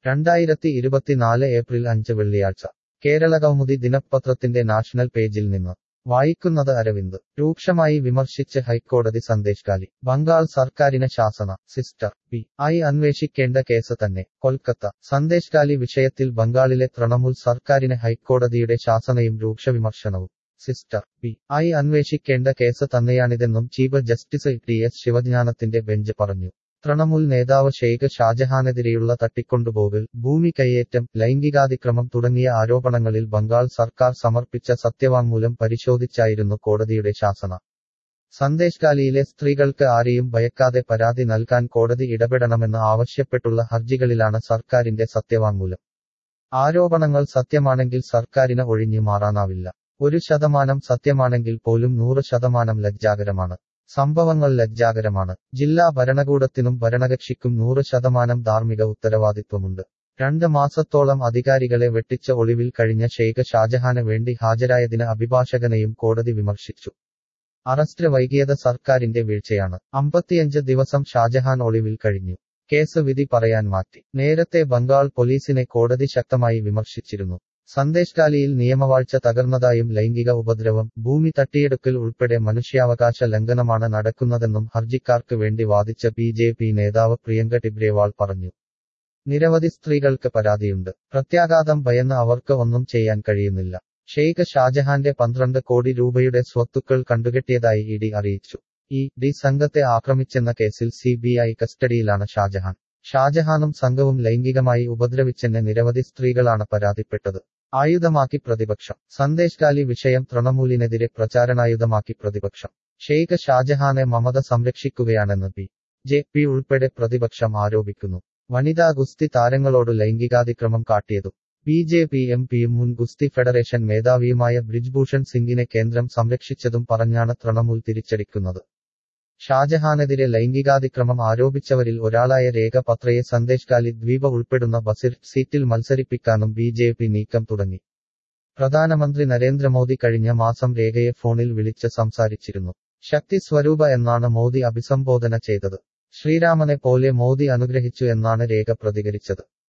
രണ്ടായിരത്തി ഇരുപത്തിനാല് ഏപ്രിൽ അഞ്ച് വെള്ളിയാഴ്ച കേരളകൗമുദി ദിനപത്രത്തിന്റെ നാഷണൽ പേജിൽ നിന്ന് വായിക്കുന്നത് അരവിന്ദ് രൂക്ഷമായി വിമർശിച്ച് ഹൈക്കോടതി സന്ദേശകാലി ബംഗാൾ സർക്കാരിന് ശാസന സിസ്റ്റർ പി ഐ അന്വേഷിക്കേണ്ട കേസ് തന്നെ കൊൽക്കത്ത സന്ദേശകാലി വിഷയത്തിൽ ബംഗാളിലെ തൃണമൂൽ സർക്കാരിന് ഹൈക്കോടതിയുടെ ശാസനയും രൂക്ഷ വിമർശനവും സിസ്റ്റർ പി ഐ അന്വേഷിക്കേണ്ട കേസ് തന്നെയാണിതെന്നും ചീഫ് ജസ്റ്റിസ് ടി എസ് ശിവജ്ഞാനത്തിന്റെ ബെഞ്ച് പറഞ്ഞു തൃണമൂൽ നേതാവ് ഷെയ്ഖ് ഷാജഹാനെതിരെയുള്ള തട്ടിക്കൊണ്ടുപോകൽ ഭൂമി കയ്യേറ്റം ലൈംഗികാതിക്രമം തുടങ്ങിയ ആരോപണങ്ങളിൽ ബംഗാൾ സർക്കാർ സമർപ്പിച്ച സത്യവാങ്മൂലം പരിശോധിച്ചായിരുന്നു കോടതിയുടെ ശാസന സന്ദേശകാലിയിലെ സ്ത്രീകൾക്ക് ആരെയും ഭയക്കാതെ പരാതി നൽകാൻ കോടതി ഇടപെടണമെന്ന് ആവശ്യപ്പെട്ടുള്ള ഹർജികളിലാണ് സർക്കാരിന്റെ സത്യവാങ്മൂലം ആരോപണങ്ങൾ സത്യമാണെങ്കിൽ സർക്കാരിന് ഒഴിഞ്ഞു മാറാനാവില്ല ഒരു ശതമാനം സത്യമാണെങ്കിൽ പോലും നൂറ് ശതമാനം ലജ്ജാകരമാണ് സംഭവങ്ങൾ ലജ്ജാകരമാണ് ജില്ലാ ഭരണകൂടത്തിനും ഭരണകക്ഷിക്കും നൂറ് ശതമാനം ധാർമ്മിക ഉത്തരവാദിത്വമുണ്ട് രണ്ട് മാസത്തോളം അധികാരികളെ വെട്ടിച്ച ഒളിവിൽ കഴിഞ്ഞ ഷെയ്ഖ് ഷാജഹാന് വേണ്ടി ഹാജരായതിന് അഭിഭാഷകനെയും കോടതി വിമർശിച്ചു അറസ്റ്റ് വൈകിയത് സർക്കാരിന്റെ വീഴ്ചയാണ് അമ്പത്തിയഞ്ച് ദിവസം ഷാജഹാൻ ഒളിവിൽ കഴിഞ്ഞു കേസ് വിധി പറയാൻ മാറ്റി നേരത്തെ ബംഗാൾ പോലീസിനെ കോടതി ശക്തമായി വിമർശിച്ചിരുന്നു സന്ദേശകാലിയിൽ നിയമവാഴ്ച തകർന്നതായും ലൈംഗിക ഉപദ്രവം ഭൂമി തട്ടിയെടുക്കൽ ഉൾപ്പെടെ മനുഷ്യാവകാശ ലംഘനമാണ് നടക്കുന്നതെന്നും ഹർജിക്കാർക്ക് വേണ്ടി വാദിച്ച ബി ജെ പി നേതാവ് പ്രിയങ്ക ടിബ്രേവാൾ പറഞ്ഞു നിരവധി സ്ത്രീകൾക്ക് പരാതിയുണ്ട് പ്രത്യാഘാതം ഭയന്ന് അവർക്ക് ഒന്നും ചെയ്യാൻ കഴിയുന്നില്ല ഷെയ്ഖ് ഷാജഹാന്റെ പന്ത്രണ്ട് കോടി രൂപയുടെ സ്വത്തുക്കൾ കണ്ടുകെട്ടിയതായി ഇ ഡി അറിയിച്ചു ഇ ഡി സംഘത്തെ ആക്രമിച്ചെന്ന കേസിൽ സി ബി ഐ കസ്റ്റഡിയിലാണ് ഷാജഹാൻ ഷാജഹാനും സംഘവും ലൈംഗികമായി ഉപദ്രവിച്ചെന്ന് നിരവധി സ്ത്രീകളാണ് പരാതിപ്പെട്ടത് ആയുധമാക്കി പ്രതിപക്ഷം സന്ദേശകാലി വിഷയം തൃണമൂലിനെതിരെ പ്രചാരണായുധമാക്കി പ്രതിപക്ഷം ഷെയ്ഖ് ഷാജഹാനെ മമത സംരക്ഷിക്കുകയാണെന്ന് പി ജെ പി ഉൾപ്പെടെ പ്രതിപക്ഷം ആരോപിക്കുന്നു വനിതാ ഗുസ്തി താരങ്ങളോട് ലൈംഗികാതിക്രമം കാട്ടിയതും ബി ജെ പി എം പിയും മുൻ ഗുസ്തി ഫെഡറേഷൻ മേധാവിയുമായ ബ്രിജ്ഭൂഷൺ സിംഗിനെ കേന്ദ്രം സംരക്ഷിച്ചതും പറഞ്ഞാണ് തൃണമൂൽ തിരിച്ചടിക്കുന്നത് ഷാജഹാനെതിരെ ലൈംഗികാതിക്രമം ആരോപിച്ചവരിൽ ഒരാളായ രേഖ പത്രയെ സന്ദേശകാലി ദ്വീപ ഉൾപ്പെടുന്ന ബസിർ സീറ്റിൽ മത്സരിപ്പിക്കാനും ബി ജെ പി നീക്കം തുടങ്ങി പ്രധാനമന്ത്രി നരേന്ദ്രമോദി കഴിഞ്ഞ മാസം രേഖയെ ഫോണിൽ വിളിച്ച് സംസാരിച്ചിരുന്നു ശക്തി സ്വരൂപ എന്നാണ് മോദി അഭിസംബോധന ചെയ്തത് ശ്രീരാമനെ പോലെ മോദി അനുഗ്രഹിച്ചു എന്നാണ് രേഖ പ്രതികരിച്ചത്